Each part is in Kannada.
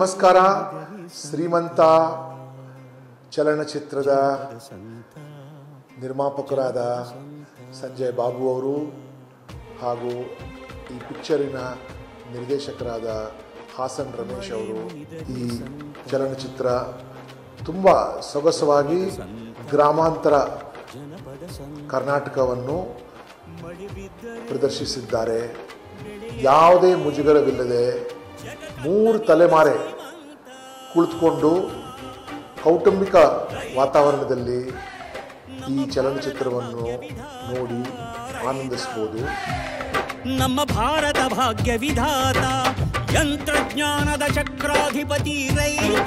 ನಮಸ್ಕಾರ ಶ್ರೀಮಂತ ಚಲನಚಿತ್ರದ ನಿರ್ಮಾಪಕರಾದ ಸಂಜಯ್ ಬಾಬು ಅವರು ಹಾಗೂ ಈ ಪಿಕ್ಚರಿನ ನಿರ್ದೇಶಕರಾದ ಹಾಸನ್ ರಮೇಶ್ ಅವರು ಈ ಚಲನಚಿತ್ರ ತುಂಬ ಸೊಗಸವಾಗಿ ಗ್ರಾಮಾಂತರ ಕರ್ನಾಟಕವನ್ನು ಪ್ರದರ್ಶಿಸಿದ್ದಾರೆ ಯಾವುದೇ ಮುಜುಗರವಿಲ್ಲದೆ ಮೂರು ತಲೆಮಾರೆ ಕುಳಿತುಕೊಂಡು ಕೌಟುಂಬಿಕ ವಾತಾವರಣದಲ್ಲಿ ಈ ಚಲನಚಿತ್ರವನ್ನು ನೋಡಿ ಆನಂದಿಸ್ಬೋದು ನಮ್ಮ ಭಾರತ ಭಾಗ್ಯ ವಿಧಾತ ಯಂತ್ರಜ್ಞಾನದ ಚಕ್ರಾಧಿಪತಿ ರೈತ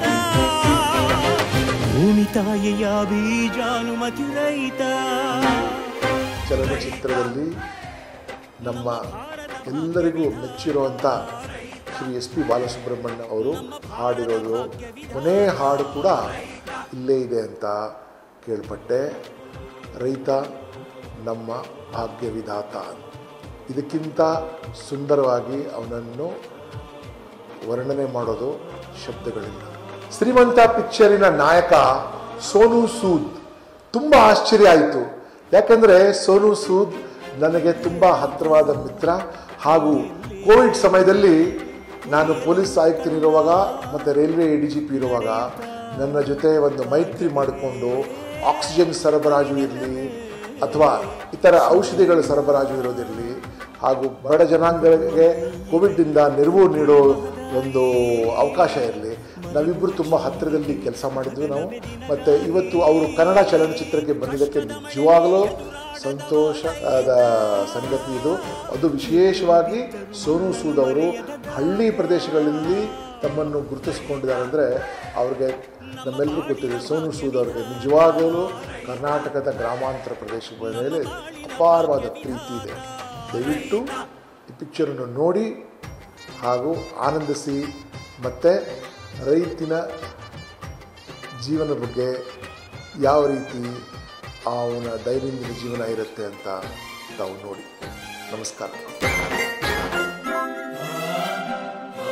ಭೂಮಿ ತಾಯಿಯ ಬೀಜಾನುಮತಿ ರೈತ ಚಲನಚಿತ್ರದಲ್ಲಿ ನಮ್ಮ ಎಲ್ಲರಿಗೂ ಮೆಚ್ಚಿರುವಂಥ ಶ್ರೀ ಎಸ್ ಪಿ ಬಾಲಸುಬ್ರಹ್ಮಣ್ಯ ಅವರು ಹಾಡಿರೋದು ಕೊನೆ ಹಾಡು ಕೂಡ ಇಲ್ಲೇ ಇದೆ ಅಂತ ಕೇಳ್ಪಟ್ಟೆ ರೈತ ನಮ್ಮ ಭಾಗ್ಯ ವಿಧಾತ ಇದಕ್ಕಿಂತ ಸುಂದರವಾಗಿ ಅವನನ್ನು ವರ್ಣನೆ ಮಾಡೋದು ಶಬ್ದಗಳಿಲ್ಲ ಶ್ರೀಮಂತ ಪಿಕ್ಚರಿನ ನಾಯಕ ಸೋನು ಸೂದ್ ತುಂಬ ಆಶ್ಚರ್ಯ ಆಯಿತು ಯಾಕಂದರೆ ಸೋನು ಸೂದ್ ನನಗೆ ತುಂಬ ಹತ್ತಿರವಾದ ಮಿತ್ರ ಹಾಗೂ ಕೋವಿಡ್ ಸಮಯದಲ್ಲಿ ನಾನು ಪೊಲೀಸ್ ಆಯುಕ್ತನಿರುವಾಗ ಮತ್ತು railway A D G P ಇರುವಾಗ ನನ್ನ ಜೊತೆ ಒಂದು ಮೈತ್ರಿ ಮಾಡಿಕೊಂಡು ಆಕ್ಸಿಜನ್ ಸರಬರಾಜು ಇರಲಿ ಅಥವಾ ಇತರ ಔಷಧಿಗಳ ಸರಬರಾಜು ಇರೋದಿರಲಿ ಹಾಗೂ ಬಡ ಜನಾಂಗಗಳಿಗೆ ಕೋವಿಡ್ನಿಂದ ನೆರವು ನೀಡೋ ಒಂದು ಅವಕಾಶ ಇರಲಿ ನಾವಿಬ್ಬರು ತುಂಬ ಹತ್ತಿರದಲ್ಲಿ ಕೆಲಸ ಮಾಡಿದ್ವಿ ನಾವು ಮತ್ತು ಇವತ್ತು ಅವರು ಕನ್ನಡ ಚಲನಚಿತ್ರಕ್ಕೆ ಬಂದಿದ್ದಕ್ಕೆ ನಿಜವಾಗಲೂ ಸಂತೋಷದ ಸಂಗತಿ ಇದು ಅದು ವಿಶೇಷವಾಗಿ ಸೋನು ಸೂದ್ ಅವರು ಹಳ್ಳಿ ಪ್ರದೇಶಗಳಲ್ಲಿ ತಮ್ಮನ್ನು ಗುರುತಿಸ್ಕೊಂಡಿದ್ದಾರೆ ಅಂದರೆ ಅವ್ರಿಗೆ ನಮ್ಮೆಲ್ಲರೂ ಗೊತ್ತಿದೆ ಸೋನು ಸೂದ್ ಅವರಿಗೆ ನಿಜವಾಗಲೂ ಕರ್ನಾಟಕದ ಗ್ರಾಮಾಂತರ ಪ್ರದೇಶಗಳ ಮೇಲೆ ಅಪಾರವಾದ ಪ್ರೀತಿ ಇದೆ ದಯವಿಟ್ಟು ಈ ಪಿಕ್ಚರನ್ನು ನೋಡಿ ಹಾಗೂ ಆನಂದಿಸಿ ಮತ್ತು ರೈತಿನ ಜೀವನ ಬಗ್ಗೆ ಯಾವ ರೀತಿ ಅವನ ದೈನಂದಿನ ಜೀವನ ಇರುತ್ತೆ ಅಂತ ತಾವು ನೋಡಿ ನಮಸ್ಕಾರ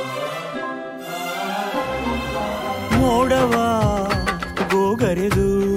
ಮೋಡವ ಗೋಗರೆದು